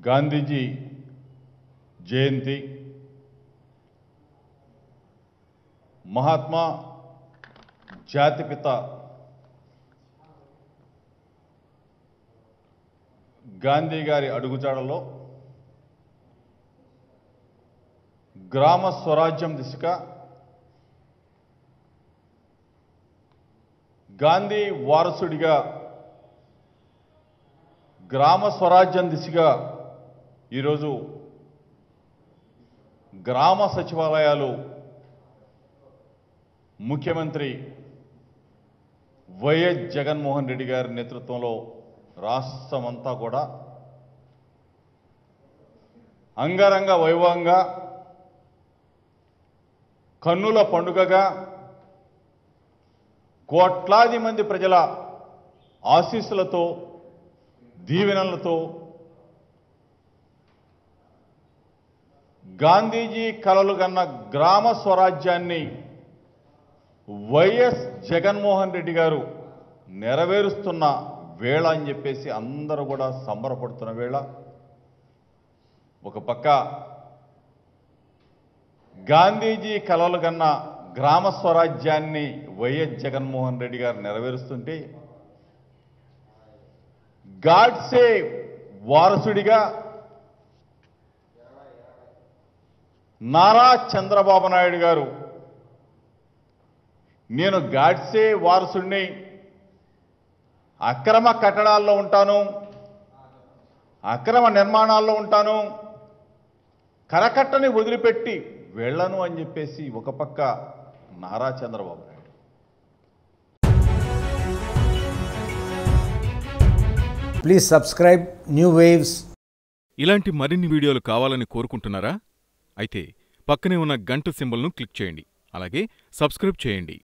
గాంధీజీ జయంతి మహాత్మా జాతిపిత గాంధీ గారి అడుగుజాడలో గ్రామ స్వరాజ్యం దిశగా గాంధీ వారసుడిగా గ్రామ స్వరాజ్యం దిశగా ఈరోజు గ్రామ సచివాలయాలు ముఖ్యమంత్రి వైఎస్ జగన్మోహన్ రెడ్డి గారి నేతృత్వంలో రాష్ట్రమంతా కూడా అంగరంగ వైభవంగా కన్నుల పండుగగా కోట్లాది మంది ప్రజల ఆశీస్సులతో దీవెనలతో గాంధీజీ కలలు కన్న గ్రామ స్వరాజ్యాన్ని వైఎస్ జగన్మోహన్ రెడ్డి గారు నెరవేరుస్తున్న వేళ అని చెప్పేసి అందరూ కూడా సంబరపడుతున్న వేళ ఒక పక్క గాంధీజీ కలలు కన్న గ్రామ స్వరాజ్యాన్ని వైఎస్ జగన్మోహన్ రెడ్డి గారు నెరవేరుస్తుంటే గాడ్సే వారసుడిగా నారా చంద్రబాబు నాయుడు గారు నేను గాడ్సే వారసుడిని అక్రమ కట్టడాల్లో ఉంటాను అక్రమ నిర్మాణాల్లో ఉంటాను కరకట్టని వదిలిపెట్టి వెళ్ళను అని చెప్పేసి ఒక పక్క Nara Chandrababu Naidu Please subscribe New Waves ఇలాంటి మరిన్ని వీడియోలు కావాలని కోరుకుంటున్నారా అయితే పక్కనే ఉన్న గంట సింబల్ను క్లిక్ చేయండి అలాగే సబ్స్క్రైబ్ చేయండి